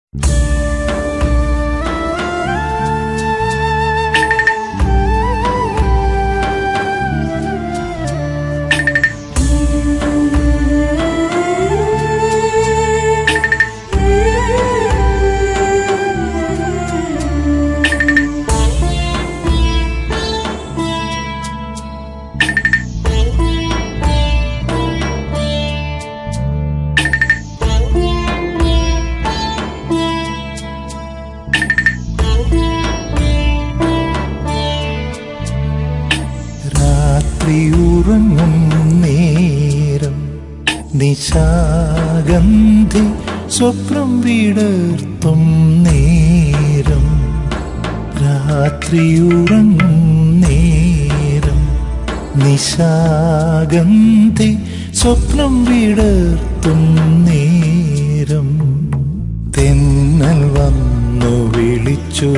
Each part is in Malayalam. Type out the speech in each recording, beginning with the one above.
രാത്രി ഉറങ്ങും നേരം നിശാഗന്ധി സ്വപ്നം വിടർത്തും നേരം രാത്രി ഉറങ്ങും നേരം നിശാഗന്ധി സ്വപ്നം വിടർത്തും നേരം തെന്നൽ വന്നു വിളിച്ചു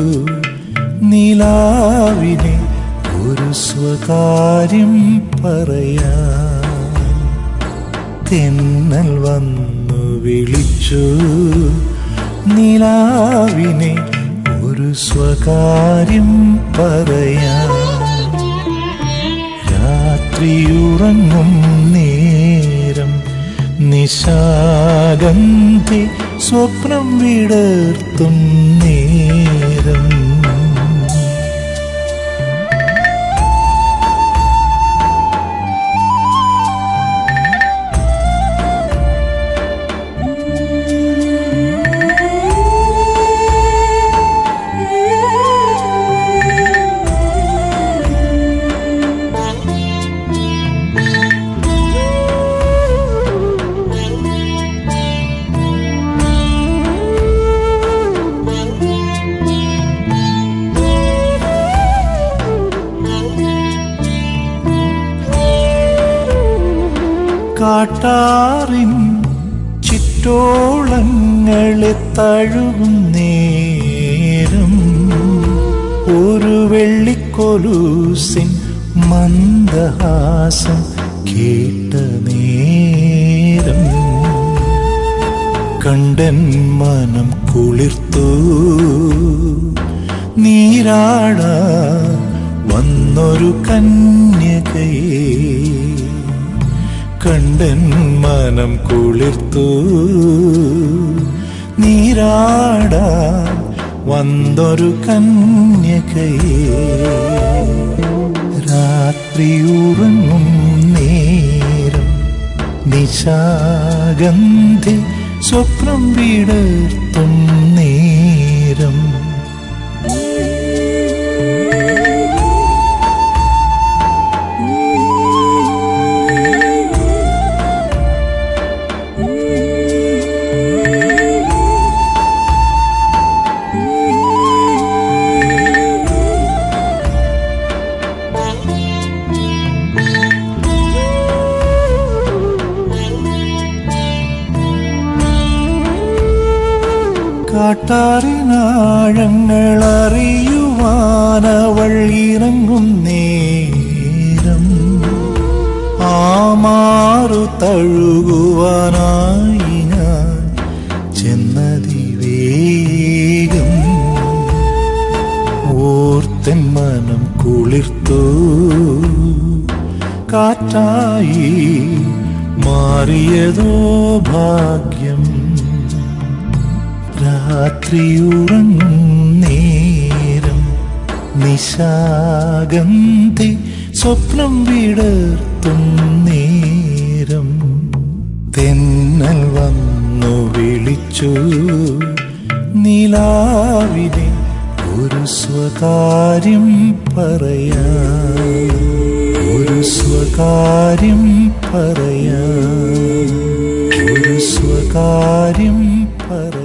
നിലാവിനെ ഒരു സ്വകാര്യം പറയാൻ തെന്നൽ വന്നു വിളിച്ചു നിലാവിനെ ഒരു സ്വകാര്യം പറയാൻ രാത്രിയുറങ്ങും നേരം നിശാഗന്ധി സ്വപ്നം വിടർത്തും നേരം കാട്ടാറിൻ ചിറ്റോളങ്ങളെ തഴുകും നേരം ഒരു വെള്ളിക്കൊലൂസിൻ മന്ദഹാസം കേട്ട നേരം കണ്ടൻ മനം കുളിർത്തു നീരാട വന്നൊരു കന്യകയെ കണ്ടൻ മനം കുളിർത്തു നീരാട വന്നൊരു കന്യകയെ രാത്രി ഉറങ്ങും നേരം നിശാഗന്ധി സ്വപ്നം വിടർത്തും നേരം കാട്ടാറിനാഴങ്ങൾ അറിയുവാനവൾ ഇറങ്ങും നേരം ആമാറു തഴുകുവാനായി ഞാൻ ചെന്നതി വേഗം ഓർത്തൻ മനം കുളിർത്തു കാറ്റായി മാറിയതോ ഭാഗ്യം രാത്രിയുറങ്ങും നേരം നിശാഗന്ധി സ്വപ്നം വിടർത്തും നേരം തെന്നൽ വന്നു വിളിച്ചു നിലാവിനെ ഒരു സ്വകാര്യം പറയാൻ ഒരു സ്വകാര്യം പറയാൻ ഒരു സ്വകാര്യം പറയാൻ